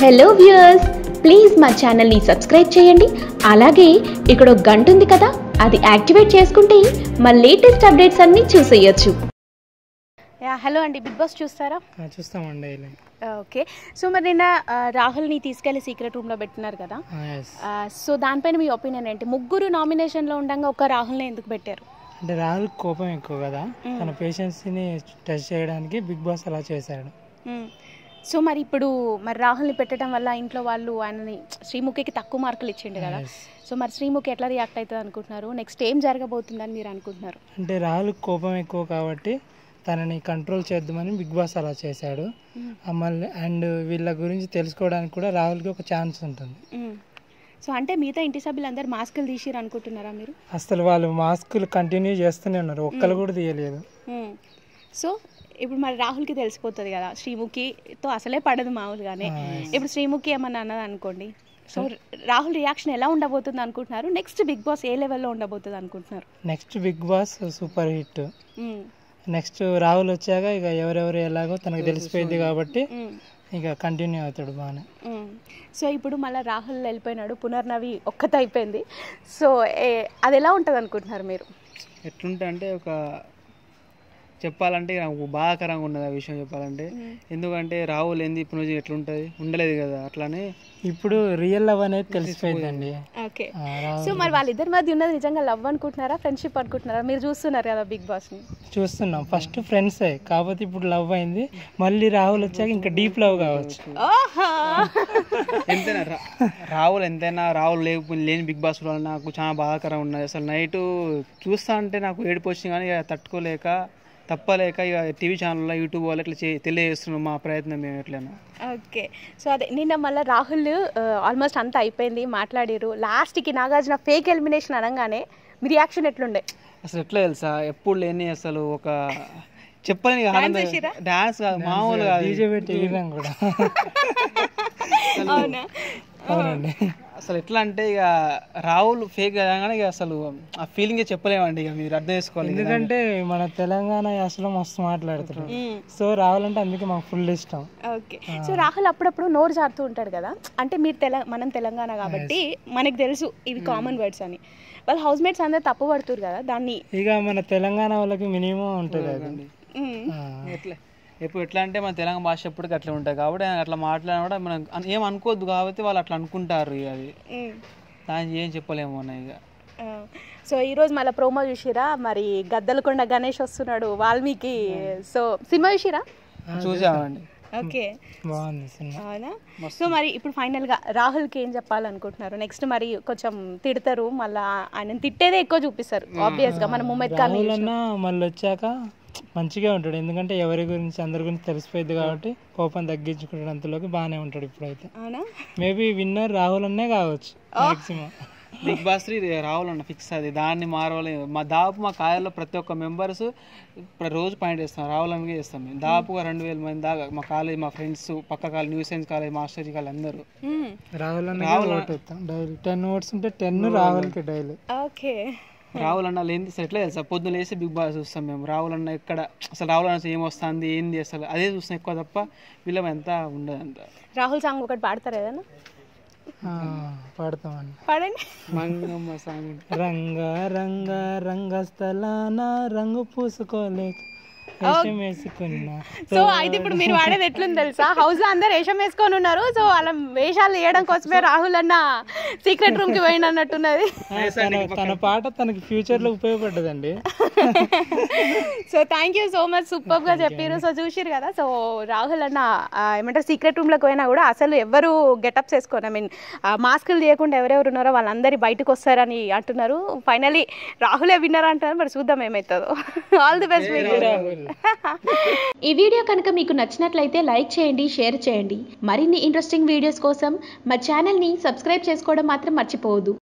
Hello viewers please మా ఛానల్ని subscribe చేయండి అలాగే ఇక్కడ ఒక గంట ఉంది కదా అది యాక్టివేట్ చేసుకుంటే మా లేటెస్ట్ అప్డేట్స్ అన్నీ చూసేయొచ్చు యా హలో అండి బిగ్ బాస్ చూస్తారా ఆ, చూస్తామండి ఇలా ఓకే సో మరి నిన్న ఆ, రాహుల్ని తీసుకెళ్లి సీక్రెట్ రూమ్లో పెట్టినారు కదా ఎస్ ఆ, సో దానిపైన మీ ఒపీనియన్ ఏంటి ముగ్గురు నామినేషన్లో ఉండగా ఒక రాహుల్ని ఎందుకు పెట్టారు అంటే రాహుల్ కోపం ఎక్కువ కదా తన పేషెన్స్ని టెస్ట్ చేయడానికి బిగ్ బాస్ అలా చేశాడు మ్మ్. సో మరి ఇప్పుడు మరి రాహుల్ని పెట్టడం వల్ల ఇంట్లో వాళ్ళు ఆయనని శ్రీముఖికి తక్కువ మార్కులు ఇచ్చిండు కదా Yes. సో మరి శ్రీముఖి ఎట్లా రియాక్ట్ అవుతుంది అనుకుంటున్నారు నెక్స్ట్ ఏం జరగబోతుందని మీరు అనుకుంటున్నారు అంటే రాహుల్ కోపం ఎక్కువ కాబట్టి తనని కంట్రోల్ చేద్దామని బిగ్ బాస్ అలా చేశాడు ఆ మళ్ళీ అండ్ వీళ్ళ గురించి తెలుసుకోవడానికి కూడా రాహుల్కి ఒక ఛాన్స్ ఉంటుంది మ్మ్. సో అంటే మిగతా ఇంటి సభ్యులందరూ మాస్కులు తీసిరు అనుకుంటున్నారా మీరు అసలు వాళ్ళు మాస్కులు కంటిన్యూ చేస్తూనే ఉన్నారు ఒక్కరు కూడా తీయలేదు మ్మ్. సో ఇప్పుడు మరి రాహుల్కి తెలిసిపోతుంది కదా శ్రీముఖితో అసలే పడదు మామూలుగానే ఆ, yes. ఇప్పుడు శ్రీముఖి ఏమన్నా అన్నది అనుకోండి సో రాహుల్ రియాక్షన్ ఎలా ఉండబోతుంది అనుకుంటున్నారు నెక్స్ట్ బిగ్ బాస్ ఏ లెవెల్లో ఉండబోతుంది అనుకుంటున్నారు next Bigg Boss super hit మ్మ్. నెక్స్ట్ రాహుల్ వచ్చాక ఇక ఎవరెవరు ఎలాగో తనకు తెలిసిపోయింది కాబట్టి మ్మ్. ఇక కంటిన్యూ అవుతాడు బాగానే మ్మ్. సో ఇప్పుడు మళ్ళీ రాహుల్ వెళ్ళిపోయినాడు పునర్నవి ఒక్కత అయిపోయింది సో ఏ- అది ఎలా ఉంటుంది అనుకుంటున్నారు మీరు ఎట్లుంటా అంటే ఒక చెప్పాలంటే నాకు బాధాకరంగా ఉన్నది ఆ విషయం చెప్పాలంటే ఎందుకంటే రాహుల్ ఏంది ఇప్పుడు నుంచి ఎట్లుంటుంది ఉండలేదు కదా అట్లానే ఇప్పుడు రియల్ లవ్ అనేది తెలిసిపోయిందండి ఓకే ఆ, రాహుల్ సో మరి వాళ్ళిద్దరి మధ్య ఉన్నది నిజంగా లవ్ అనుకుంటున్నారా ఫ్రెండ్షిప్ అనుకుంటున్నారా మీరు చూస్తున్నారు కదా బిగ్ బాస్ని చూస్తున్నాం ఫస్ట్ ఫ్రెండ్సే కాకపోతే ఇప్పుడు లవ్ అయింది మళ్ళీ రాహుల్ వచ్చాక ఇంకా డీప్ లవ్ కావచ్చు ఓహో ఎంతైనా రా- రాహుల్ ఎంతైనా రాహుల్ లేకపోతే లేని బిగ్ బాస్ వల్ల నాకు చాలా బాధాకరంగా ఉన్నది అసలు నైట్ చూస్తా అంటే నాకు ఏడుపు వచ్చింది కానీ ఇక తట్టుకోలేక తప్పలేక ఇక టీవీ ఛానల్లో యూట్యూబ్ వాళ్ళు ఇట్లా చే- తెలియజేస్తున్నాం మా ప్రయత్నం మేము ఎట్లైనా ఓకే సో అదే నిన్న మళ్ళీ రాహుల్ ఆల్మోస్ట్ అంతా అయిపోయింది మాట్లాడారు లాస్ట్కి నాగార్జున ఫేక్ ఎలిమినేషన్ అనగానే మీ రియాక్షన్ ఎట్లుండే అసలు ఎట్లా తెలుసా ఎప్పుడు లేని అసలు ఒక చెప్పలేని ఆనందం డాన్స్ కాదు మామూలు కాదు డీజే పెట్టి ఎగిరాం కూడా అవునా అవునండి అసలు ఎట్లా అంటే ఇక రాహుల్ ఫేక్ కానీ ఇక అసలు ఆ ఫీలింగ్ చెప్పలేమండి ఇక మీరు అర్థం చేసుకోవాలి ఎందుకంటే మన తెలంగాణ యాసలో మస్తు మాట్లాడుతారు సో రావాలంటే అందుకే మాకు ఫుల్ ఇష్టం ఓకే సో రాహుల్ అప్పుడప్పుడు నోరు జారుతూ ఉంటాడు కదా అంటే మీరు తెల మనం తెలంగాణ కాబట్టి మనకు తెలుసు ఇవి కామన్ వర్డ్స్ అని వాళ్ళ హౌస్ మేట్స్ అందరు తప్పు పడుతురు కదా దాన్ని ఇక మన తెలంగాణ వాళ్ళకి మినిమం ఉంటుంది అది మ్మ్. ఆ, ఎట్లా ఎప్పుడు ఎట్లా అంటే మన తెలంగాణ భాష ఎప్పటికీ అట్లా ఉంటుంది కాబట్టి ఆయన అట్లా మాట్లాడినా కూడా మనం అన్- ఏం అనుకోవద్దు కాబట్టి వాళ్ళు అట్లా అనుకుంటారు ఇక అది మ్మ్. దాన్ని ఏం చెప్పలేము అన్న ఇక ఆ, సో ఈరోజు మళ్ళీ ప్రోమో చూసిరా మరి గద్దలకొండ గణేష్ వస్తున్నాడు వాల్మీకి సో సినిమా చూసిరా చూసామండి ఓకే బాగుంది సినిమా అవునా సో మరి ఇప్పుడు ఫైనల్గా రాహుల్కి ఏం చెప్పాలనుకుంటున్నారు నెక్స్ట్ మరి కొంచెం తిడతారు మళ్ళీ ఆయన తిట్టేదే ఎక్కువ చూపిస్తారు ఆబ్వియస్గా మన ముమ్మెద్ ఖాన్ రాహుల్ అన్న మళ్ళీ వచ్చాక మంచిగా ఉంటాడు ఎందుకంటే ఎవరి గురించి అందరి గురించి తెలిసిపోయింది కాబట్టి కోపం తగ్గించుకునేంతలోకి బాగానే ఉంటాడు ఇప్పుడైతే అవునా మేబీ విన్నర్ రాహుల్ అన్నే కావచ్చు maximum Bigg Boss three Rahul అన్న ఫిక్స్ అది దాన్ని మారవాలి మా దాపు మా కాయల్లో ప్రతి ఒక్క మెంబర్స్ రోజు పాయింట్ వేస్తాం రాహుల్ అన్నకే చేస్తాం మేము దాపుగా రెండు వేల మంది దాకా మా కాలేజ్ మా ఫ్రెండ్స్ పక్క college new science college master college అందరూ మ్మ్. రాహుల్ అన్న ఓట్ ఇస్తాం డైలీ టెన్ ఓట్స్ ఉంటే టెన్ రాహుల్కి డైలీ ఓకే రాహుల్ అన్న లేని అసలు ఎట్లా తెలుసా పొద్దున్న లేసి బిగ్ బాస్ చూస్తాం మేము రాహుల్ అన్న ఎక్కడ అసలు రాహుల్ అన్న అసలు ఏం వస్తుంది ఏంది అసలు అదే చూస్తాం ఎక్కువ తప్ప వీళ్ళం ఎంత ఉండదు అంత రాహుల్ సాంగ్ ఒకటి పాడతారు ఏదన్నా పాడతామండి పాడండి మంగమ్మ సాంగ్ రంగ రంగ రంగస్థలాన రంగు పూసుకోలేక వేషం వేసుకున్నా సో అయితే ఇప్పుడు మీరు వాడేది ఎట్లుంది తెలుసా హౌస్ లో అందరు వేషం వేసుకొని ఉన్నారు సో అలా వేషాలు వేయడం కోసమే రాహుల్ అన్న సీక్రెట్ రూమ్ కి పోయిన అన్నట్టున్నది ఆ, తన తన పాట తనకి ఫ్యూచర్ లో ఉపయోగపడ్డదండి so thank you so much super గా చెప్పారు సో చూసిరు కదా సో రాహుల్ అన్న ఆ, ఏమంటారు సీక్రెట్ రూమ్ లోకి పోయినా కూడా అసలు ఎవరు గెటప్స్ వేసుకోరు ఐ మీన్ మాస్కులు తీయకుండా ఎవరెవరు ఉన్నారో వాళ్ళందరి బయటకు వస్తారని అంటున్నారు ఫైనలీ రాహులే విన్నర్ అంటున్నారు మరి చూద్దాం ఏమవుతుందో ఆల్ ది బెస్ట్ మీకు ఈ వీడియో కనుక మీకు నచ్చినట్లయితే లైక్ చేయండి షేర్ చేయండి మరిన్ని ఇంట్రెస్టింగ్ వీడియోస్ కోసం మా ఛానల్ని సబ్స్క్రైబ్ చేసుకోవడం మాత్రం మర్చిపోవద్దు